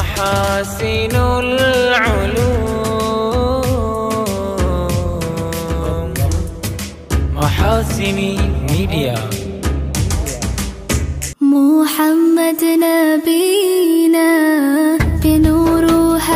محاسن العلوم محاسن ميديا محمد نبينا بنور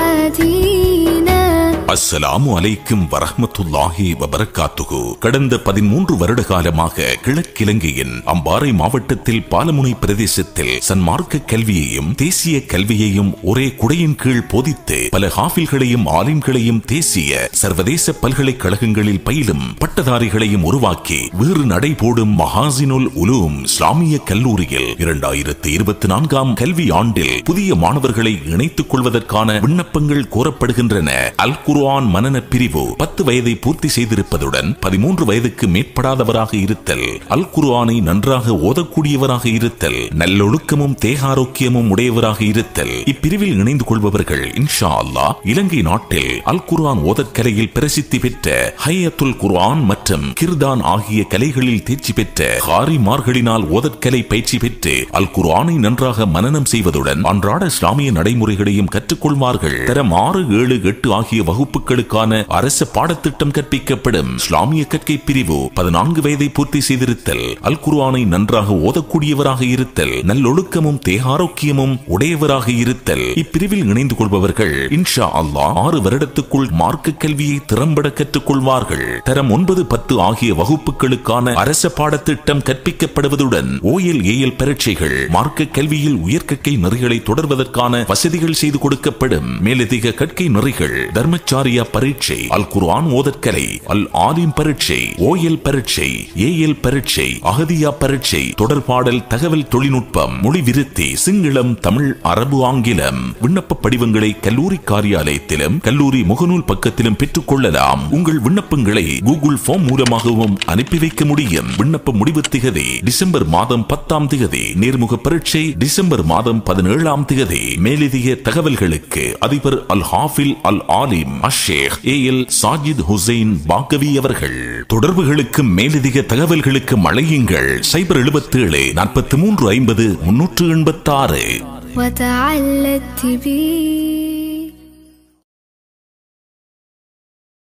هدينا அஸ்ஸலாமு அலைக்கும் வரஹ்மத்துல்லாஹி வபரகாத்துகு கடந்த பதிமூன்று வருட காலமாக கிழக்கிலங்கையின் அம்பாறை மாவட்டத்தில் பாலமுனை பிரதேசத்தில் சன்மார்க்க கல்வியையும் தேசிய கல்வியையும் ஒரே குடையின் கீழ் போதித்து பல ஹாஃபில்களையும் ஆலிம்களையும் தேசிய சர்வதேச பல்கலைக்கழகங்களில் பயிலும் பட்டதாரிகளையும் உருவாக்கி வேறு நடை போடும் மஹாசினுல் உலூம் இஸ்லாமிய கல்லூரியில் இரண்டாயிரத்தி இருபத்தி நான்காம் கல்வி ஆண்டில் புதிய மாணவர்களை இணைத்துக் கொள்வதற்கான விண்ணப்பங்கள் கோரப்படுகின்றன அல் குர்ஆன் மனன பிரிவு பத்து வயதை பூர்த்தி செய்திருப்பதுடன் பதிமூன்று வயதுக்கு மேற்படாதவராக இருத்தல் அல் குர்ஆனை நன்றாக ஓதக்கூடியவராக இருத்தல் நல்லொழுக்கமும் தேகாரோக்கியமும் உடையவராக இருத்தல் இப்பிரிவில் இணைந்து கொள்பவர்கள் இன்ஷா அல்லாஹ் இலங்கை நாட்டில் அல் குர்ஆன் ஓதற்கலையில் பிரசித்தி பெற்ற ஹையத்துல் குர்ஆன் மற்றும் கிர்தான் ஆகிய கலைகளில் தேர்ச்சி பெற்ற ஹாரிமார்களினால் ஓதற்கலை பயிற்சி பெற்று அல் குர்ஆனை நன்றாக மனனம் செய்வதுடன் அன்றாட இஸ்லாமிய நடைமுறைகளையும் கற்றுக்கொள்வார்கள் தரம் ஆறு ஏழு எட்டு ஆகிய வகுப்புகளுக்கான அரசு பாடத்திட்டம் கற்பிக்கப்படும் இஸ்லாமிய கற்கை பிரிவு பதினான்கு வயதை பூர்த்தி செய்திருத்தல் அல் குர்ஆனை நன்றாக ஓதக்கூடியவராக இருத்தல் நல்லொழுக்கமும் தேகாரோக்கியமும் உடையவராக இருத்தல் இப்பிரிவில் இணைந்து கொள்பவர்கள் இன்ஷா அல்லாஹ் ஆறு வருடத்துக்குள் மார்க்க கல்வியை திறம்பட கற்றுக்கொள்வார்கள் தரம் ஒன்பது பத்து ஆகிய வகுப்புகளுக்கான அரச பாடத்திட்டம் கற்பிக்கப்படுவதுடன் ஓஎல் ஏஎல் பரீட்சைகள் மார்க்க கல்வியில் உயர்கற்கை நெறிகளை தொடர்வதற்கான வசதிகள் செய்து கொடுக்கப்படும் மேலதிக கற்கை நெறிகள் தர்மச்சாரியா பரீட்சை அல் குர்ஆன் ஓதற்கலை அல் ஆலிம் பரீட்சை ஓஎல் பரீட்சை ஏஎல் பரீட்சை அகதியா பரீட்சை தொடர்பாடல் தகவல் தொழில்நுட்பம் மொழி விருத்தி சிங்களம் தமிழ் அரபு ஆங்கிலம் விண்ணப்ப படிவங்களை கல்லூரி காரியாலயத்திலும் கல்லூரி முகநூல் பக்கத்திலும் பெற்றுக் கொள்ளலாம் உங்கள் விண்ணப்பங்களை கூகுள் ஃபார்ம் மூலமாகவும் அனுப்பி வைக்க முடியும் விண்ணப்ப முடிவு திகதி டிசம்பர் மாதம் பத்தாம் திகதி நேர்முக பரீட்சை டிசம்பர் மாதம் பதினேழாம் திகதி மேலதிக தகவல்களுக்கு அதிபர் அல் ஹாஃபில் அல் ஆலிம் அஷேக் ஏ எல் சாஜித் ஹுசைன் பாகவி அவர்கள் தொடர்புகளுக்கு மேலதிக தகவல்களுக்கு மழையுங்கள் சைபர் எழுபத்தி ஏழு நாற்பத்தி மூன்று ஐம்பது முன்னூற்று எண்பத்தாறு وتعلت بي